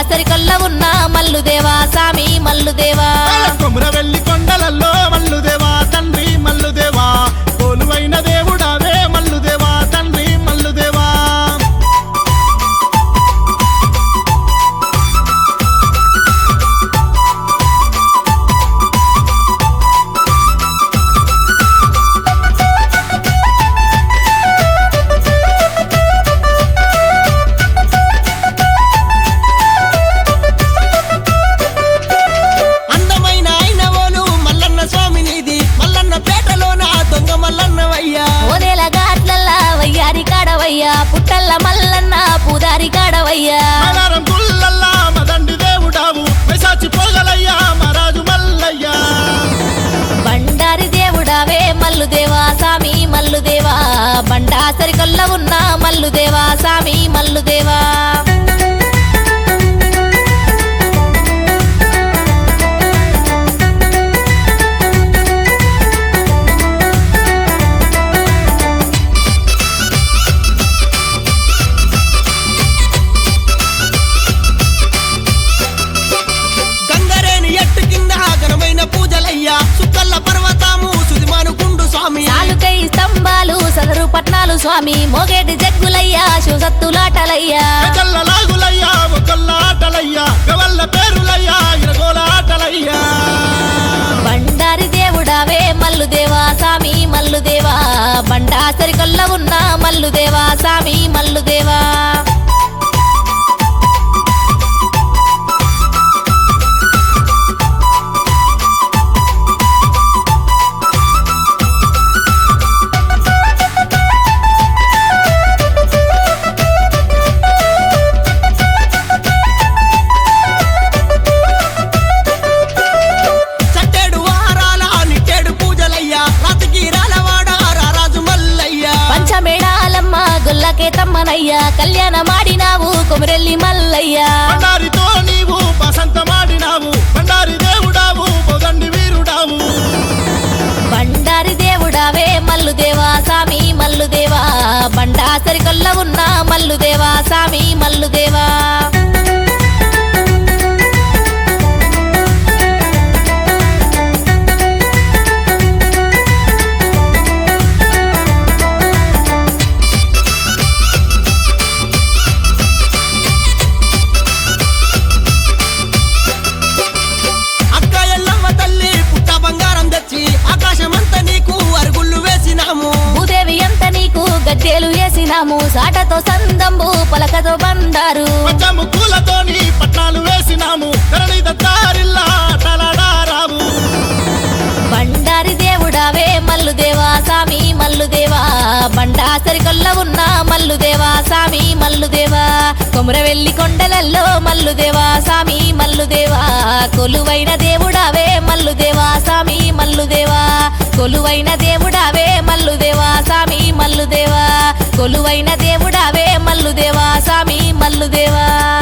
సరికొల్ల ఉన్న మల్లుదేవా సామి మల్లుదేవా కొముర వెళ్ళి కొండలల్లో మల్లుదేవా తండ్రి మల్లుదేవా కోలువైన దేవుడావే మల్లుదేవా తండ్రి మల్లుదేవా అందమైన అయిన ఓలు మల్లన్న స్వామినిది మల్లన్న పేటలోన దొంగ మల్లన్నవయ్యా ఓదేల ఘాట్లల్లా వయ్యారి కాడవయ్యా పుట్టల్ల మల్లన్న పూదారి కాడవయ్యా మలారం గుల్లల్లా మదండి దేవుడావు వైశాచి పోగలయ్యా మహారాజు మల్లయ్యా బండారి దేవుడావే మల్లుదేవా సామి మల్లుదేవా బండా సరికొల్ల ఉన్న మల్లుదేవా సామి మల్లుదేవా గంగరేని ఎట్టు కింద ఘనమైన పూజలయ్యా సుక్కల్ల పర్వతము సుదిమానుకుండు స్వామి నాలుకై స్తంభాలు సదరు పట్నాలు స్వామి మోగేటి జగ్గులయ్యా శివసత్తులాటలయ్యా గజల్ల లాగులయ్యా ఒకళ్ళ ఆటలయ్యా గవల్ల పేరులయ్యా ఇరగోల ఆటలయ్యా బండారి దేవుడావే మల్లుదేవా సామి మల్లుదేవా బండా సరికొల్ల ఉన్న మల్లుదేవా సామి మల్లుదేవా చట్టేడు వారాల నిట్టేడు పూజలయ్యా రాతకీరాల వాడ రారాజు మల్లయ్యా పంచమేళాలమ్మ గొల్లకే తమ్మనయ్యా కళ్యాణ మాడినావు కొమరెల్లి మల్లయ్యా బండారితో నీవు బసంతమాడినావు బండారి దేవుడావు పొదండి వీరుడావు బండారి దేవుడావే మల్లుదేవా సామి మల్లుదేవా బండా సరికొల్ల ఉన్న మల్లుదేవా సామి మల్లుదేవా అక్క ఎల్లమ్మ తల్లి పుట్ట బంగారం తెచ్చి ఆకాశమంతా నీకు అరుగుళ్ళు వేసినాము భూదేవి ఎంత నీకు గద్దెలు వేసినాము సాటతో సందంబు పలకతో బండారు పంచము పూలతోని పట్నాలు వేసినాము ధరణి దత్తారిల్లా తలడారావు బండారి దేవుడావే మల్లుదేవా సామి మల్లుదేవా బండా సరికొల్ల ఉన్న మల్లుదేవా సామి మల్లుదేవా కొమురవెల్లి కొండలల్లో మల్లుదేవా సామి మల్లుదేవా కొలువైన దేవుడావే మల్లుదేవా సామి మల్లుదేవా కొలువైన దేవుడావే మల్లుదేవా సామి మల్లుదేవా కొలువైన దేవుడావే మల్లుదేవా సామి మల్లుదేవా